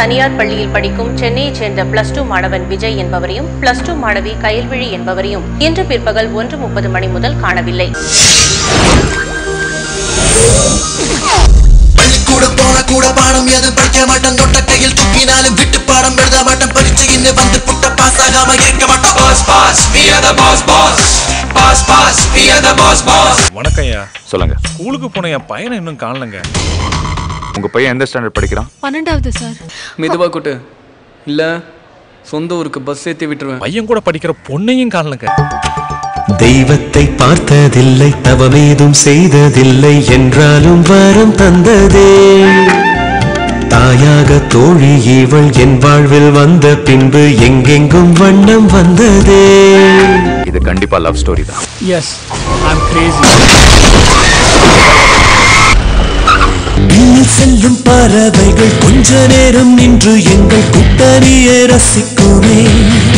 தனியார் பள்ளியில் படிக்கும் சென்னையைச் சேர்ந்த பிளஸ் டூ மாணவன் விஜய் என்பவரையும் பிளஸ் டூ மாணவி கயல்விழி என்பவரையும் இன்று பிற்பகல் ஒன்று முப்பது மணி முதல் காணவில்லை பள்ளிக்கூட போன கூட பாடம் எதுவும் படிக்க மாட்டேன் தொட்ட கையில் தூக்கினாலும் விட்டு பாடம் எழுத மாட்டேன் பரிச்சு இன்னும் வந்து புட்ட பாஸ் ஆகாம இருக்க மாட்டோம் boss boss we are the boss boss boss boss we are the boss boss வணக்கம் ஐயா சொல்லுங்க ஸ்கூலுக்கு போன என் பையனை இன்னும் காணலங்க உங்க பையன் எந்த ஸ்டாண்டர்ட் படிக்கிறான் பன்னெண்டாவது சார் மெதுவா கூட்டு இல்ல சொந்த ஊருக்கு பஸ் ஏத்தி விட்டுருவேன் பையன் கூட படிக்கிற பொண்ணையும் காணலங்க தெய்வத்தை பார்த்ததில்லை தவமேதும் செய்ததில்லை என்றாலும் வரம் தந்ததே தாயாக தோழி இவள் என் வாழ்வில் வந்த பின்பு எங்கெங்கும் வண்ணம் வந்ததே இது கண்டிப்பா லவ் ஸ்டோரி தான் எஸ் ஐம் கிரேசி விண்ணில் செல்லும் பறவைகள் கொஞ்ச நேரம் நின்று எங்கள் கூட்டணியை ரசிக்குமே